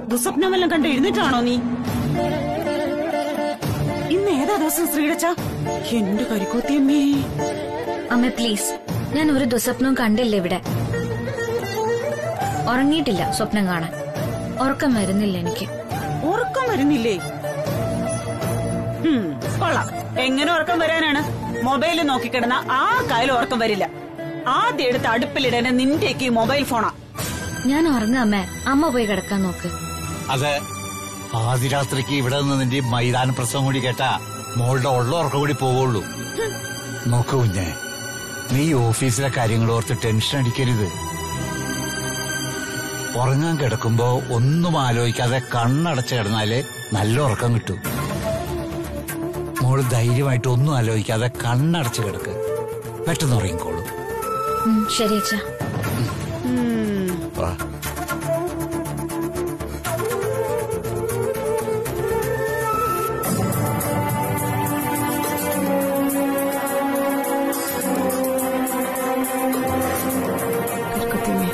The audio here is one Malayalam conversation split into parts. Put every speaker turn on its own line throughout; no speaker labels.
ദുസ്വപ്നമെല്ലാം കണ്ട് എഴുന്നേറ്റാണോ നീ ഇന്ന് ഏതാ ദിവസം ശ്രീടച്ച എന്റെ കരിക്കോത്തിയമ്മേ
അമ്മ പ്ലീസ് ഞാൻ ഒരു ദുസ്വപ്നവും കണ്ടില്ല ഇവിടെ ഉറങ്ങിയിട്ടില്ല സ്വപ്നം കാണാൻ ഉറക്കം വരുന്നില്ല എനിക്ക്
ഉറക്കം വരുന്നില്ലേ ഹും, കൊള്ളാം എങ്ങനെ ഉറക്കം വരാനാണ് മൊബൈലിൽ നോക്കിക്കിടന്ന ആ കായൽ ഉറക്കം വരില്ല ആദ്യം എടുത്ത് അടുപ്പിലിടനെ നിന്റെയൊക്കെ ഈ മൊബൈൽ ഫോണാ
ഞാൻ ഉറങ്ങാം അമ്മ അമ്മ പോയി കിടക്കാൻ നോക്ക്
അത് ആദ്യരാത്രിക്ക് ഇവിടെ നിന്ന് നിന്റെ ഈ മൈതാന പ്രസവം കൂടി കേട്ടാ മോളുടെ ഉള്ള ഉറക്കം കൂടി പോവുള്ളൂ നോക്കൂ കുഞ്ഞെ നീ ഓഫീസിലെ കാര്യങ്ങൾ ഓർത്ത് ടെൻഷൻ അടിക്കരുത് ഉറങ്ങാൻ കിടക്കുമ്പോ ഒന്നും ആലോചിക്കാതെ കണ്ണടച്ച് കിടന്നാലേ നല്ല ഉറക്കം കിട്ടും മോള് ധൈര്യമായിട്ട് ഒന്നും ആലോചിക്കാതെ കണ്ണടച്ച് കിടക്ക് പെട്ടെന്ന് ഉറങ്ങിക്കോളൂ
ഉം, ശരി അച്ഛാ
വാ
കരിക്കോത്തിയമ്മേ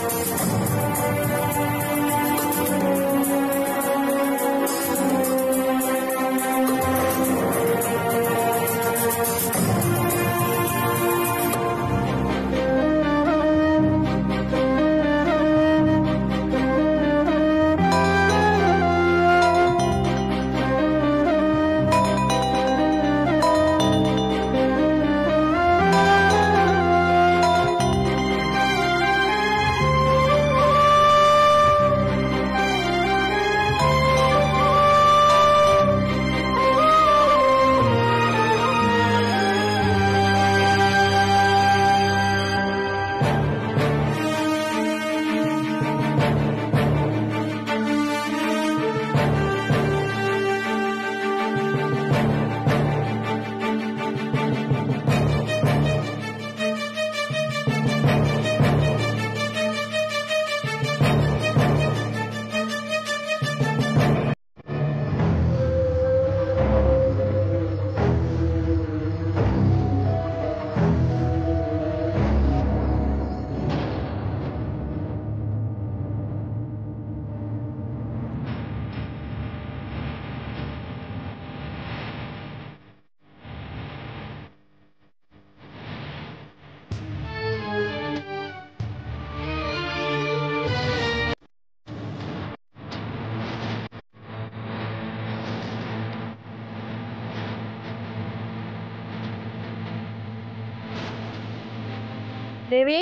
ദേവി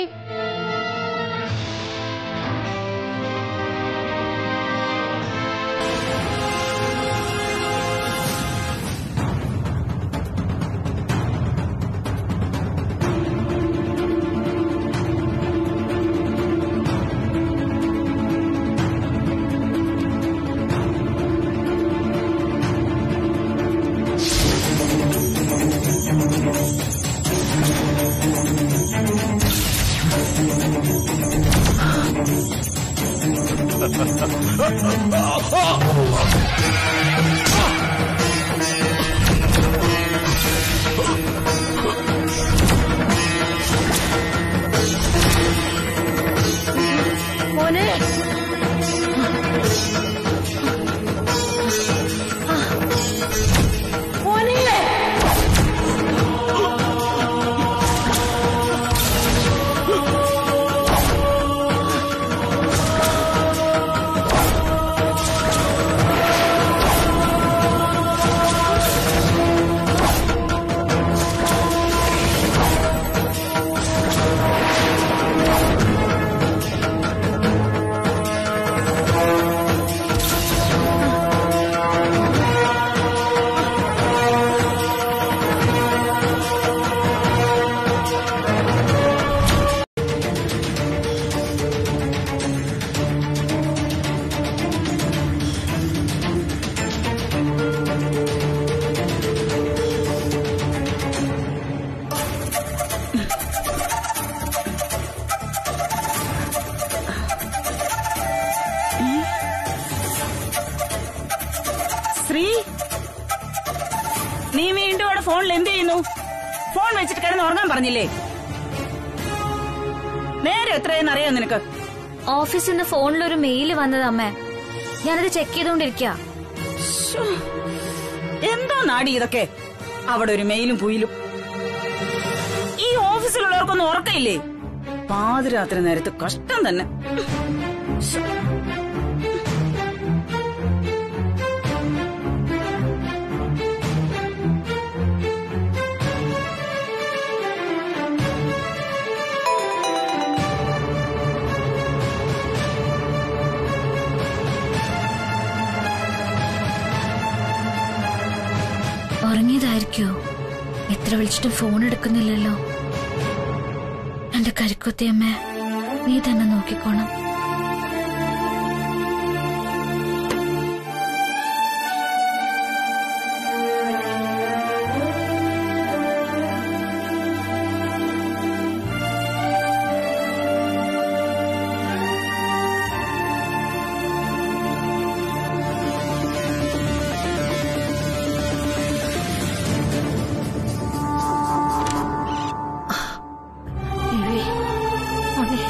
മോനെ മോനെ
ശ്രീ നീ വീണ്ടും അവിടെ ഫോണിൽ എന്ത് ചെയ്യുന്നു ഫോൺ വെച്ചിട്ട് കിടന്ന് ഉറങ്ങാൻ പറഞ്ഞില്ലേ നേരെ എത്രയെന്ന് അറിയാം നിനക്ക്
ഓഫീസിൽ നിന്ന് ഫോണിൽ ഒരു മെയിൽ വന്നത് അമ്മ ഞാനത് ചെക്ക് ചെയ്തോണ്ടിരിക്കുക
ശ്ശോ. എന്താ നാടി ഇതൊക്കെ അവിടെ ഒരു മെയിലും കുയിലും ഈ ഓഫീസിലുള്ളവർക്കൊന്നും ഉറക്കയില്ലേ പാതിരാത്രി നേരത്ത് കഷ്ടം തന്നെ ശ്ശോ.
ഉറങ്ങിയതായിരിക്കോ എത്ര വിളിച്ചിട്ടും ഫോൺ എടുക്കുന്നില്ലല്ലോ എന്റെ കരിക്കുത്തിയമ്മ നീ തന്നെ നോക്കിക്കോണം
ദേവി മോനെ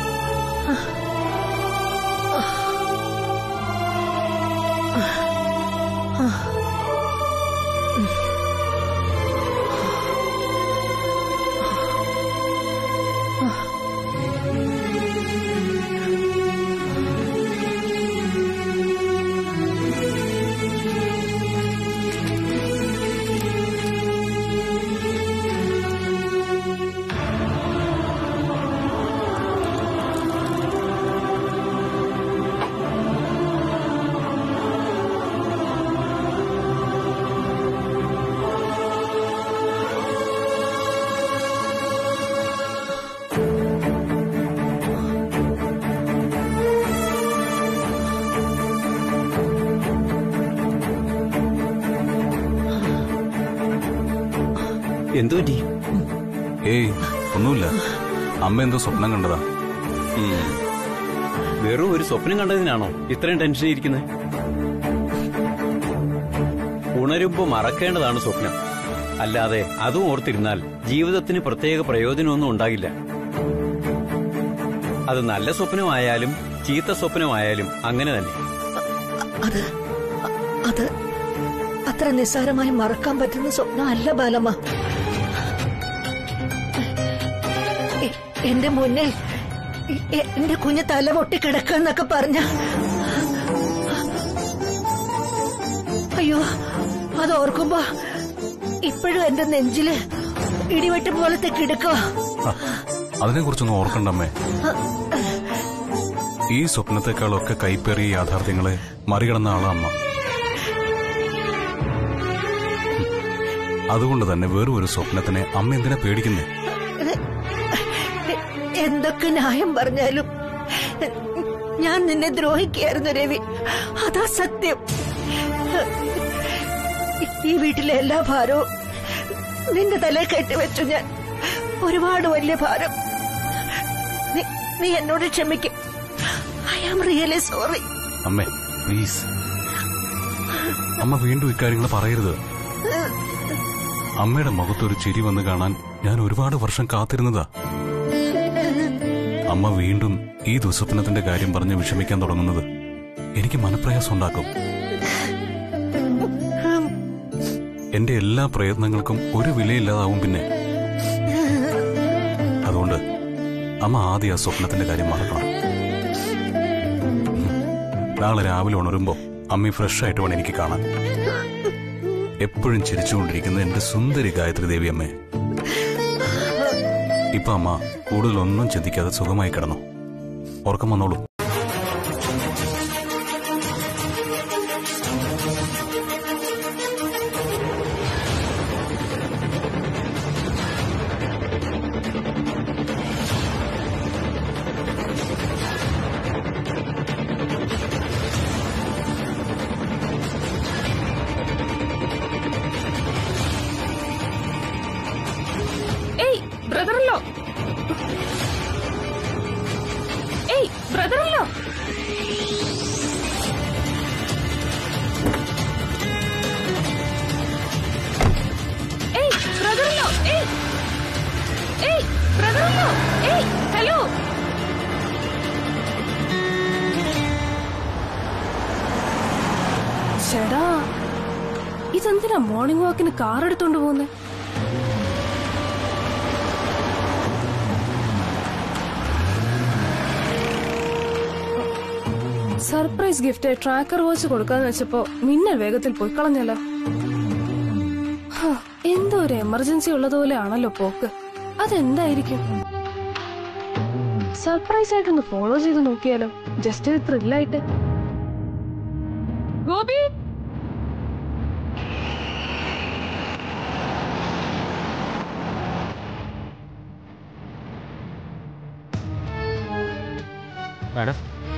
എന്തു പറ്റി
ഏയ് ഒന്നുമില്ല അമ്മ എന്തോ സ്വപ്നം കണ്ടതാ
ഉം. വെറും ഒരു സ്വപ്നം കണ്ടതിനാണോ ഇത്രയും ടെൻഷൻ ഇരിക്കുന്നത് ഉണരുമ്പോ മറക്കേണ്ടതാണ് സ്വപ്നം അല്ലാതെ അതും ഓർത്തിരുന്നാൽ ജീവിതത്തിന് പ്രത്യേക പ്രയോജനമൊന്നും ഉണ്ടാകില്ല അത് നല്ല സ്വപ്നമായാലും ചീത്ത സ്വപ്നമായാലും അങ്ങനെ തന്നെ
അത് അത് അത്ര നിസ്സാരമായി മറക്കാൻ പറ്റുന്ന സ്വപ്നമല്ല ബാലമ്മ എ- എന്റെ മുന്നിൽ എ- എ- എന്റെ കുഞ്ഞ് തല പൊട്ടിക്കിടക്കാന്നൊക്കെ പറഞ്ഞ അയ്യോ അത് ഓർക്കുമ്പോ ഇപ്പോഴും എന്റെ നെഞ്ചില് ഇടിവെട്ട് പോലത്തെ കിടക്കുക
അതിനെ കുറിച്ചൊന്നും ഓർക്കണ്ടമ്മേ ഈ സ്വപ്നത്തെക്കാളൊക്കെ കൈപ്പേറിയ യാഥാർത്ഥ്യങ്ങളെ മറികടന്ന ആളാ അമ്മ അതുകൊണ്ട് തന്നെ വെറും ഒരു സ്വപ്നത്തിനെ അമ്മ എന്തിനാ പേടിക്കുന്നേ
എന്തൊക്കെ ന്യായം പറഞ്ഞാലും ഞാൻ നിന്നെ ദ്രോഹിക്കായിരുന്നു രവി അതാ സത്യം ഈ വീട്ടിലെ എല്ലാ ഭാരവും നിന്റെ തലയിൽ കെട്ടിവെച്ചു ഞാൻ ഒരുപാട് വലിയ ഭാരം നീ- നീ എന്നോട് ക്ഷമിക്കും ഐ ആം റിയലി സോറി
അമ്മേ പ്ലീസ് അമ്മ വീണ്ടും ഇക്കാര്യങ്ങൾ പറയരുത് അമ്മയുടെ മുഖത്തൊരു ചിരി വന്ന് കാണാൻ ഞാൻ ഒരുപാട് വർഷം കാത്തിരുന്നതാ അമ്മ വീണ്ടും ഈ ദുസ്വപ്നത്തിന്റെ കാര്യം പറഞ്ഞ് വിഷമിക്കാൻ തുടങ്ങുന്നത് എനിക്ക് മനപ്രയാസം ഉണ്ടാക്കും എന്റെ എല്ലാ പ്രയത്നങ്ങൾക്കും ഒരു വിലയില്ലാതാവും പിന്നെ അതുകൊണ്ട് അമ്മ ആദ്യം ആ സ്വപ്നത്തിന്റെ കാര്യം മറക്കണം ഉം. നാളെ രാവിലെ ഉണരുമ്പോ അമ്മ ഫ്രഷ് ആയിട്ട് വേണം എനിക്ക് കാണാൻ എപ്പോഴും ചിരിച്ചുകൊണ്ടിരിക്കുന്ന എന്റെ സുന്ദരി ഗായത്രി ദേവി അമ്മേ ഇപ്പൊ അമ്മ കൂടുതലൊന്നും ചിന്തിക്കാതെ സുഖമായി കിടന്നു ഉറക്കം വന്നോളൂ
ഏയ് ബ്രദറല്ലോ ഏയ് ബ്രദറല്ലോ ഏയ് ബ്രദറല്ലോ ഏയ് ഏയ് ബ്രദറല്ലോ ഏയ് ഹലോ ചേടാ ഇതെന്തിനാ മോർണിംഗ് വാക്കിന് കാർ എടുത്തോണ്ട് പോകുന്നേ സർപ്രൈസ് ഗിഫ്റ്റ് ട്രാക്കർ വാച്ച് കൊടുക്കാന്ന് വെച്ചപ്പോ മിന്നൽ വേഗത്തിൽ പോയി കളഞ്ഞല്ലോ ഹ, എന്തോ ഒരു എമർജൻസി ഉള്ളതുപോലെ ആണല്ലോ പോക്ക് അതെന്തായിരിക്കും സർപ്രൈസ് ആയിട്ടൊന്ന് ഫോളോ ചെയ്ത് നോക്കിയാലോ ജസ്റ്റ് ഒരു ത്രില്ലായിട്ട് ഗോപി
മാഡം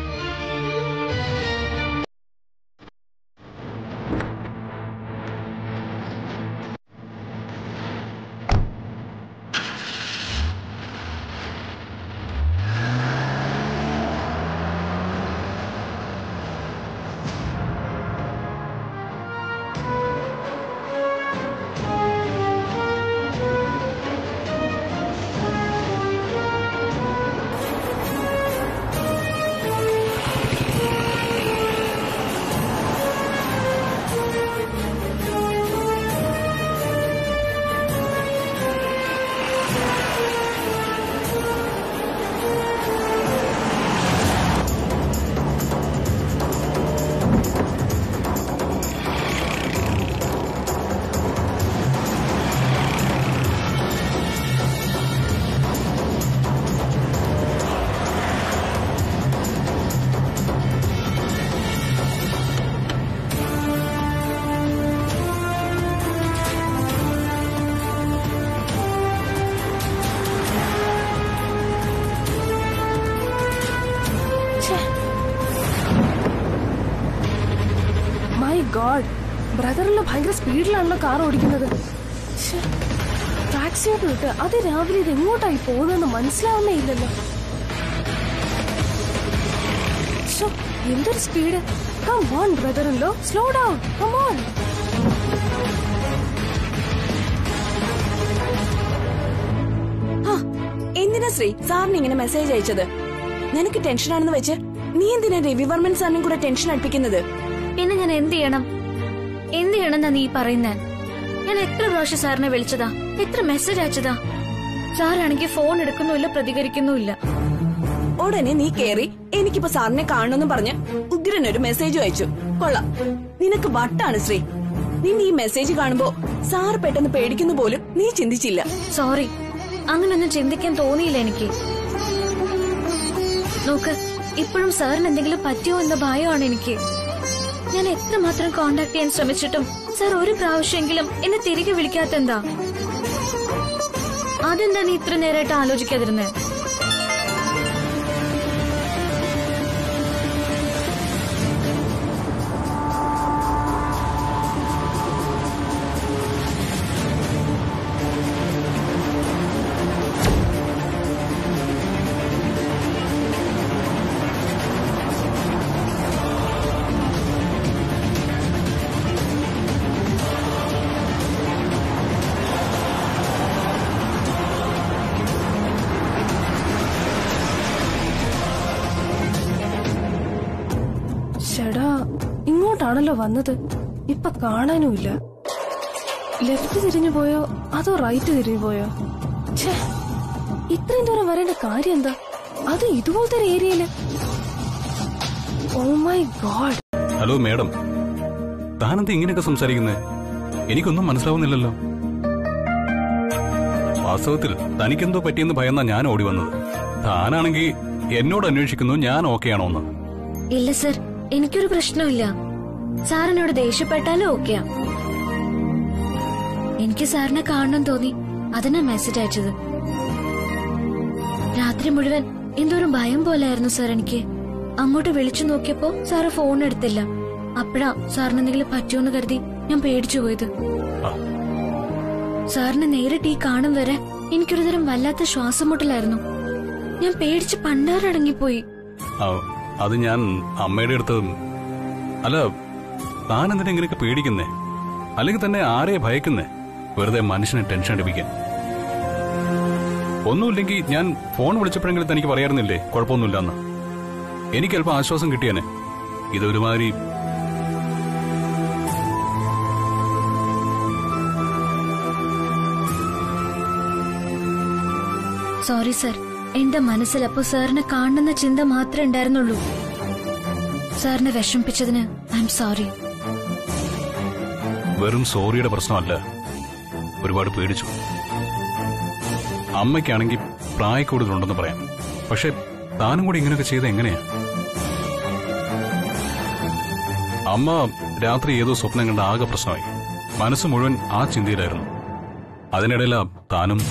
മൈ ഗോഡ് ബ്രദറിന് ഭയങ്കര സ്പീഡിലാണല്ലോ കാർ ഓടിക്കുന്നത് ടാക്സിയോട്ട് വിട്ട് അത് രാവിലെ ഇത് എങ്ങോട്ടായി പോകുന്നതെന്ന് മനസ്സിലാവുന്നേ ഇല്ലല്ലോ ശ്ശോ, എന്തൊരു സ്പീഡ് കം ഓൺ ബ്രദറിലോ സ്ലോ ഡൗൺ കം ഓൺ
എന്തിനാ ശ്രീ സാറിന് ഇങ്ങനെ മെസ്സേജ് അയച്ചത് നിനക്ക് ടെൻഷനാണെന്ന് വെച്ച് നീ എന്തിനാ രവിവർമ്മൻ സാറിനും കൂടെ ടെൻഷൻ അടുപ്പിക്കുന്നത്
പിന്നെ ഞാൻ എന്ത് ചെയ്യണം എന്ത് ചെയ്യണമെന്നാ നീ പറയുന്നേ ഞാൻ എത്ര പ്രാവശ്യം സാറിനെ വിളിച്ചതാ എത്ര മെസ്സേജ് അയച്ചതാ സാറാണെങ്കിൽ ഫോൺ എടുക്കുന്നുമില്ല പ്രതികരിക്കുന്നുമില്ല
ഉടനെ നീ കേറി എനിക്കിപ്പോ സാറിനെ കാണണമെന്ന് പറഞ്ഞ് ഉഗ്രൻ ഒരു മെസ്സേജ് അയച്ചു കൊള്ളാം നിനക്ക് വട്ടാണ് ശ്രീ നിന്നെ ഈ മെസ്സേജ് കാണുമ്പോ സാർ പെട്ടെന്ന് പേടിക്കുന്ന പോലും നീ ചിന്തിച്ചില്ല
സോറി അങ്ങനൊന്നും ചിന്തിക്കാൻ തോന്നിയില്ല എനിക്ക് നോക്ക് ഇപ്പോഴും സാറിന് എന്തെങ്കിലും പറ്റിയോ എന്ന ഭയമാണ് എനിക്ക് ഞാൻ എത്രമാത്രം കോണ്ടാക്ട് ചെയ്യാൻ ശ്രമിച്ചിട്ടും സാർ ഒരു പ്രാവശ്യമെങ്കിലും എന്നെ തിരികെ വിളിക്കാത്തെന്താ അതെന്താ നീ ഇത്ര നേരമായിട്ട് ആലോചിക്കാതിരുന്നേ
ചേടാ ഇങ്ങോട്ടാണല്ലോ വന്നത് ഇപ്പൊ കാണാനുമില്ല ലെഫ്റ്റ് തിരിഞ്ഞു പോയോ അതോ റൈറ്റ് തിരിഞ്ഞു പോയോ ഛേ ഇത്രയും ദൂരം വരേണ്ട കാര്യം എന്താ അത് ഇതുപോലത്തെ ഒരു ഏരിയയില് oh my god
hello madam താനെന്താ ഇങ്ങനെയൊക്കെ സംസാരിക്കുന്നേ എനിക്കൊന്നും മനസ്സിലാവുന്നില്ലല്ലോ വാസ്തവത്തിൽ തനിക്കെന്തോ പറ്റിയെന്ന് ഭയന്നാ ഞാൻ ഓടി വന്നത് താനാണെങ്കിൽ എന്നോട് അന്വേഷിക്കുന്നു ഞാൻ ഓക്കെ ആണോ എന്ന്
ഇല്ല സർ എനിക്കൊരു പ്രശ്നമില്ല സാറിനോട് ദേഷ്യപ്പെട്ടാലും ഓക്കെയാ എനിക്ക് സാറിനെ കാണണം തോന്നി അതിനാ മെസ്സേജ് അയച്ചത് രാത്രി മുഴുവൻ എന്തോരു ഭയം പോലായിരുന്നു സാർ എനിക്ക് അങ്ങോട്ട് വിളിച്ചു നോക്കിയപ്പോ സാറ് ഫോൺ എടുത്തില്ല അപ്പഴാ സാറിന് എന്തെങ്കിലും പറ്റുമെന്ന് കരുതി ഞാൻ പേടിച്ചു പോയത്
ആ,
സാറിനെ നേരിട്ട് ഈ കാണും വരെ എനിക്കൊരു തരം വല്ലാത്ത ശ്വാസം മുട്ടലായിരുന്നു ഞാൻ പേടിച്ച് പണ്ടാരടങ്ങിപ്പോയി
ആ, അത് ഞാൻ അമ്മയുടെ അടുത്ത് അല്ല താൻ എന്തിനാ ഇങ്ങനെയൊക്കെ പേടിക്കുന്നേ അല്ലെങ്കിൽ തന്നെ ആരെയെ ഭയക്കുന്നേ വെറുതെ മനുഷ്യനെ ടെൻഷൻ അടിപ്പിക്കാൻ ഒന്നുമില്ലെങ്കിൽ ഞാൻ ഫോൺ വിളിച്ചപ്പോഴെങ്കിലും തനിക്ക് പറയാറുന്നില്ലേ കുഴപ്പമൊന്നുമില്ലെന്ന് എനിക്ക് അല്പം ആശ്വാസം കിട്ടിയേനെ ഇതൊരുമാതിരി
സോറി സർ എന്റെ മനസ്സിൽ അപ്പോ സാറിനെ കാണുന്ന ചിന്ത മാത്രമേ ഉണ്ടായിരുന്നുള്ളൂ സാറിനെ വിഷമിപ്പിച്ചതിന് ഐ എം സോറി
വെറും സോറിയുടെ പ്രശ്നമല്ല ഒരുപാട് പേടിച്ചു അമ്മയ്ക്കാണെങ്കിൽ പ്രായക്കൂടുതലുണ്ടെന്ന് പറയാം പക്ഷെ താനും കൂടി ഇങ്ങനെയൊക്കെ ചെയ്ത എങ്ങനെയാ അമ്മ രാത്രി ഏതോ സ്വപ്നം കണ്ട ആകെ പ്രശ്നമായി മനസ്സ് മുഴുവൻ ആ ചിന്തയിലായിരുന്നു അതിനിടയിലാ താനും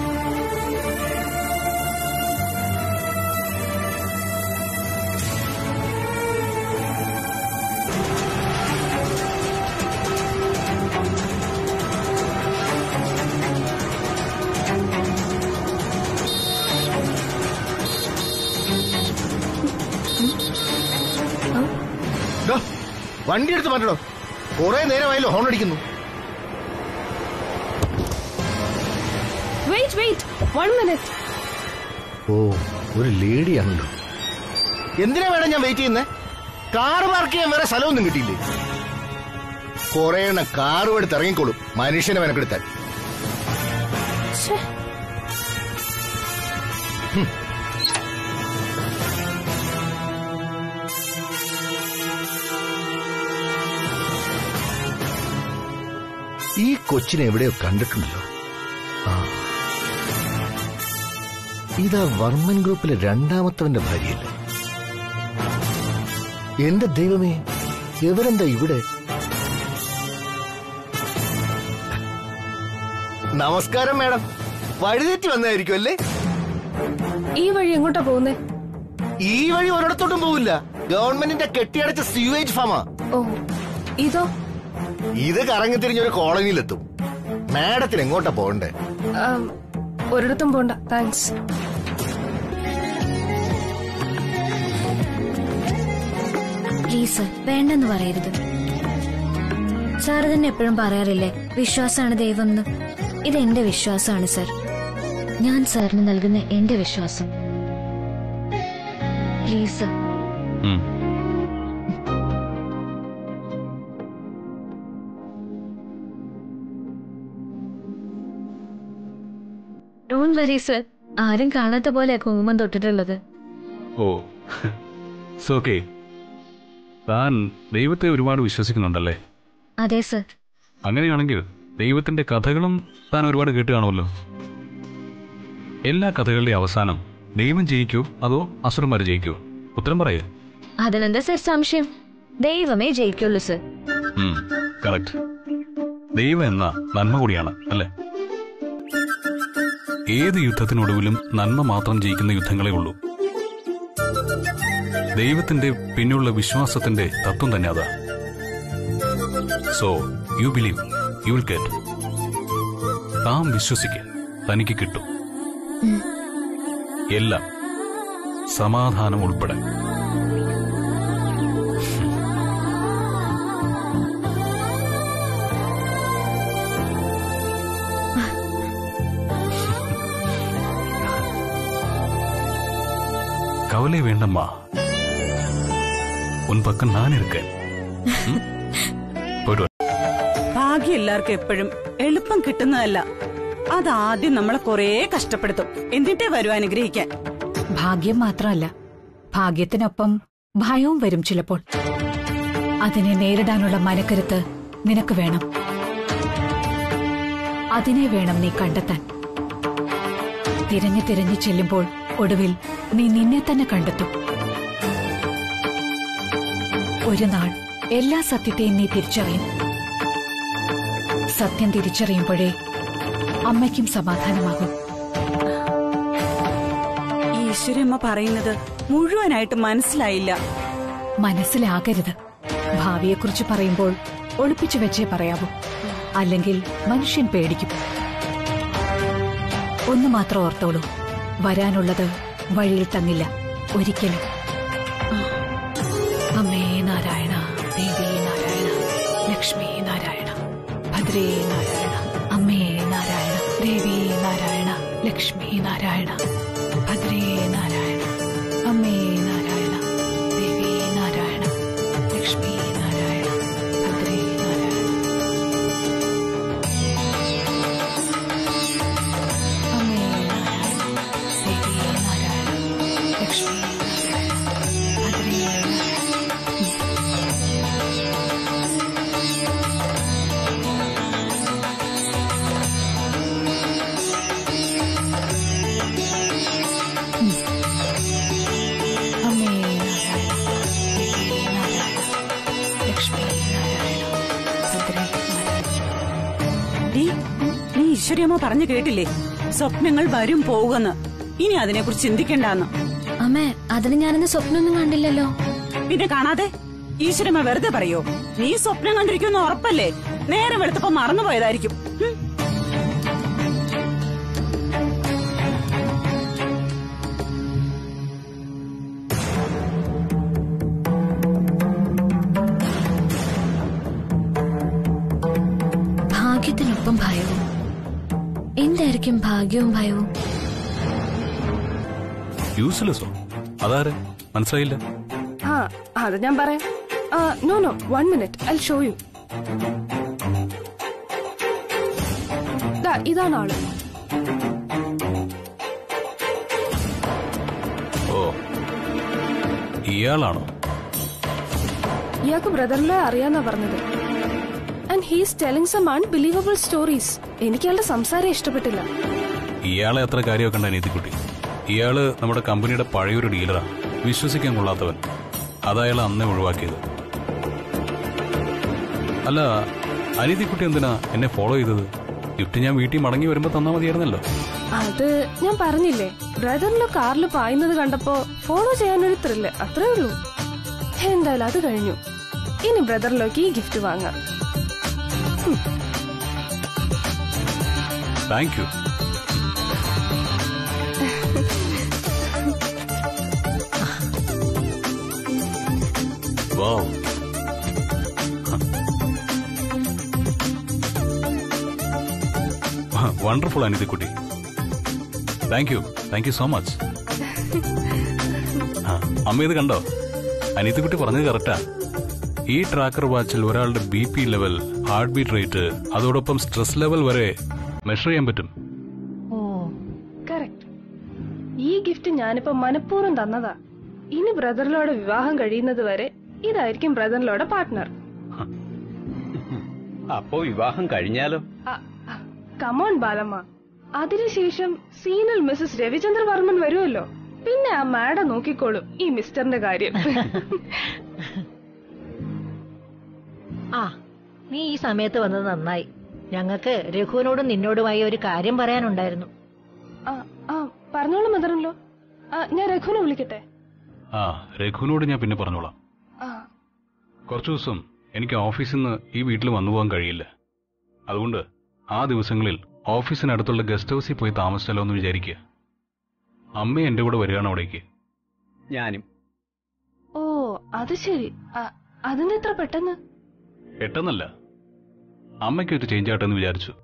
ഡോ, വണ്ടി എടുത്ത് മാറ്റടോ കുറെ നേരമായല്ലോ ഹോൺ അടിക്കുന്നു
വെയിറ്റ് വെയിറ്റ് വൺ മിനിറ്റ്
ഓ ഒരു ലേഡിയാണല്ലോ എന്തിനാ വേണം ഞാൻ വെയിറ്റ് ചെയ്യുന്നേ കാറ് പാർക്ക് ചെയ്യാൻ വേറെ സ്ഥലമൊന്നും കിട്ടിയില്ലേ കുറെ എണ്ണം കാറ് എടുത്ത് ഇറങ്ങിക്കോളും മനുഷ്യനെ മെനക്കെടുത്താൻ ഈ കൊച്ചിനെ എവിടെയോ കണ്ടിട്ടുണ്ടല്ലോ ആ ഇതാ വർമ്മൻ ഗ്രൂപ്പിലെ രണ്ടാമത്തവന്റെ ഭാര്യയല്ലേ എന്റെ ദൈവമേ ഇവരെന്താ ഇവിടെ നമസ്കാരം മാഡം വഴിതെറ്റി വന്നതായിരിക്കും അല്ലേ
ഈ വഴി എങ്ങോട്ടാ പോകുന്നേ
ഈ വഴി ഒരിടത്തോട്ടും പോവില്ല ഗവൺമെന്റിന്റെ കെട്ടിയടച്ച സ്യൂവേജ് ഫാമാ
ഓ ഇതോ
ഇത് കറങ്ങി തിരിഞ്ഞൊരു കോളനിയിലെത്തും മാഡത്തിന് എങ്ങോട്ടാ പോകണ്ടേ
ആം, ഒരിടത്തും പോണ്ട താങ്ക്സ്
പ്ലീസ് സർ വേണ്ടെന്ന് പറയരുത് സാർ തന്നെ എപ്പോഴും പറയാറില്ലേ വിശ്വാസമാണ് ദൈവം എന്ന് ഇത് എന്റെ വിശ്വാസമാണ് സർ ഞാൻ സാറിന് നൽകുന്ന എന്റെ വിശ്വാസം പ്ലീസ് സർ
ഉം.
ഡോൺ വരി സർ ആരും കാണാത്ത പോലെ കുങ്കുമം തൊട്ടിട്ടുള്ളത്
ഓ ഓക്കെ താൻ ദൈവത്തെ ഒരുപാട് വിശ്വസിക്കുന്നുണ്ടല്ലേ
അതെ സർ
അങ്ങനെയാണെങ്കിൽ ദൈവത്തിന്റെ കഥകളും താൻ ഒരുപാട് കേട്ട് കാണുമല്ലോ എല്ലാ കഥകളുടെയും അവസാനം ദൈവം ജയിക്കൂ അതോ അസുരന്മാർ ജയിക്കൂ ഉത്തരം പറയേ
അതിലെന്താ സർ സംശയം ദൈവമേ ജയിക്കുള്ളൂ സർ
കറക്റ്റ് ദൈവം എന്ന നന്മ കൂടിയാണ് അല്ലേ ഏത് യുദ്ധത്തിനൊടുവിലും നന്മ മാത്രം ജയിക്കുന്ന യുദ്ധങ്ങളേ ഉള്ളൂ ദൈവത്തിന്റെ പിന്നെയുള്ള വിശ്വാസത്തിന്റെ തത്വം തന്നെ അതാ so you believe you will get താൻ വിശ്വസിക്കുക തനിക്ക് കിട്ടും എല്ലാം സമാധാനം ഉൾപ്പെടെ கவலை வேண்டாம்மா உன் பக்கம் நான் இருக்கேன் ம்? போயிட்டு வா.
ഭാഗ്യം എല്ലാവർക്കും എപ്പോഴും എളുപ്പം കിട്ടുന്നതല്ല അതാദ്യം നമ്മളെ കുറേ കഷ്ടപ്പെടുത്തും എന്നിട്ടേ വരൂ അനുഗ്രഹിക്കാൻ
ഭാഗ്യം മാത്രമല്ല ഭാഗ്യത്തിനൊപ്പം ഭയവും വരും ചിലപ്പോൾ അതിനെ നേരിടാനുള്ള മനക്കരുത്ത് നിനക്ക് വേണം അതിനെ വേണം നീ കണ്ടെത്താൻ തിരഞ്ഞു തിരഞ്ഞു ചെല്ലുമ്പോൾ ഒടുവിൽ നീ നിന്നെ തന്നെ കണ്ടെത്തും ഒരു നാൾ എല്ലാ സത്യത്തെയും നീ തിരിച്ചറിയും സത്യം തിരിച്ചറിയുമ്പോഴേ അമ്മയ്ക്കും സമാധാനമാകും
ഈശ്വരമ്മ പറയുന്നത് മുഴുവനായിട്ട് മനസ്സിലായില്ല
മനസ്സിലാകരുത് ഭാവിയെക്കുറിച്ച് പറയുമ്പോൾ ഒളിപ്പിച്ചു വെച്ചേ പറയാവൂ അല്ലെങ്കിൽ മനുഷ്യൻ പേടിക്കും ഒന്ന് മാത്രം ഓർത്തോളൂ വരാനുള്ളത് വഴിയിൽ തങ്ങില്ല ഒരിക്കലും അമ്മേ നാരായണ ദേവി നാരായണ ലക്ഷ്മി നാരായണ ഭദ്രേ നാരായണ അമ്മേ നാരായണ ദേവി നാരായണ ലക്ഷ്മി നാരായണ ഭദ്രേ നാരായണ അമ്മേ നാരായണ ദേവി നാരായണ ലക്ഷ്മി നാരായണ ഭദ്രേ നാരായണ അമ്മേ നാരായണ
ഡീ, നീ ഈശ്വരിയമ്മ പറഞ്ഞു കേട്ടില്ലേ സ്വപ്നങ്ങൾ വരും പോകുമെന്ന് ഇനി അതിനെക്കുറിച്ച് ചിന്തിക്കണ്ടെന്ന്
അമ്മേ അതിന് ഞാനിന്ന് സ്വപ്നമൊന്നും കണ്ടില്ലല്ലോ
പിന്നെ കാണാതെ ഈശ്വരമ്മ വെറുതെ പറയോ നീ സ്വപ്നം കണ്ടിരിക്കുന്ന ഉറപ്പല്ലേ നേരെ വെളുത്തപ്പോ മറന്നുപോയതായിരിക്കും ഉം.
ഭാഗ്യത്തിനൊപ്പം ഭയവും എന്തായിരിക്കും ഭാഗ്യവും ഭയവും
യൂസ്ലെസ്സോ അതാരെ മനസ്സിലായില്ല
ആ അത് ഞാൻ പറയാം no no one minute I show you ഇതാണ് ആള്
ഓ ഇയാളാണോ
ഇയാൾക്ക് ബ്രദറിനെ അറിയാന്നാ പറഞ്ഞത് and he's telling some unbelievable stories എനിക്ക് അയാളുടെ സംസാരം ഇഷ്ടപ്പെട്ടില്ല
ഇയാളെ അത്ര കാര്യമൊക്കെ ഉണ്ട് അനീതിക്കുട്ടി ഇയാള് നമ്മുടെ കമ്പനിയുടെ പഴയൊരു ഡീലറാ വിശ്വസിക്കാൻ കൊള്ളാത്തവൻ അതയാൾ അന്നേ ഒഴിവാക്കിയത് അല്ല അനീതിക്കുട്ടി എന്തിനാ എന്നെ ഫോളോ ചെയ്തത് ഗിഫ്റ്റ് ഞാൻ വീട്ടിൽ മടങ്ങി വരുമ്പോ തന്നാ മതിയായിരുന്നല്ലോ
അത് ഞാൻ പറഞ്ഞില്ലേ ബ്രദറിന്റെ കാറിൽ പായുന്നത് കണ്ടപ്പോ ഫോളോ ചെയ്യാനൊരു ത്രില്ല് അത്രേ ഉള്ളൂ എന്തായാലും അത് കഴിഞ്ഞു ഇനി ബ്രദറിലേക്ക് ഈ ഗിഫ്റ്റ് വാങ്ങാം
താങ്ക് യു വാവ് വണ്ടർഫുൾ അനിതിക്കുട്ടി thank you thank you so much അമ്മ ഇത് കണ്ടോ അനിതിക്കുട്ടി പറഞ്ഞത് കറക്റ്റാ ഈ ട്രാക്കർ വാച്ചിൽ ഒരാളുടെ B P level heart beat rate അതോടൊപ്പം സ്ട്രെസ് ലെവൽ വരെ മെഷർ ചെയ്യാൻ പറ്റും
ഓ കറക്റ്റ് ഈ ഗിഫ്റ്റ് ഞാനിപ്പോ മനഃപൂർവ്വം തന്നതാ ഇനി ബ്രദറിലോടെ വിവാഹം കഴിയുന്നത് വരെ ഇതായിരിക്കും ബ്രദറിലോടെ പാർട്ട്ണർ
അപ്പോ വിവാഹം കഴിഞ്ഞാലോ
കമോൺ ബാലമ്മ അതിനുശേഷം സീനിൽ മിസ്സസ് രവിചന്ദ്ര വർമ്മൻ വരുമല്ലോ പിന്നെ ആ മാഡം നോക്കിക്കോളും ഈ മിസ്റ്ററിന്റെ കാര്യം
ആ നീ ഈ സമയത്ത് വന്നത് നന്നായി ഞങ്ങൾക്ക് രഘുവിനോടും നിന്നോടുമായി ഒരു കാര്യം പറയാനുണ്ടായിരുന്നു
ആ ആ പറഞ്ഞോളൂ മദറല്ലോ ഞാൻ രഘുവിനെ വിളിക്കട്ടെ
ആ രഘുവിനോട് ഞാൻ പിന്നെ പറഞ്ഞോളാം
ആ
കുറച്ചു ദിവസം എനിക്ക് ഓഫീസിൽ നിന്ന് ഈ വീട്ടിൽ വന്നു പോകാൻ കഴിയില്ല അതുകൊണ്ട് ആ ദിവസങ്ങളിൽ ഓഫീസിനടുത്തുള്ള ഗസ്റ്റ് ഹൗസിൽ പോയി താമസിച്ചല്ലോ എന്ന് വിചാരിക്കുക അമ്മ എന്റെ കൂടെ വരികയാണ് അവിടേക്ക്
ഞാനും
ഓ അത് ശരി ആ, അതെന്താ ഇത്ര പെട്ടെന്ന്
പെട്ടെന്നല്ല അമ്മയ്ക്ക് ഒരു ചേഞ്ച് ആട്ടെന്ന് വിചാരിച്ചു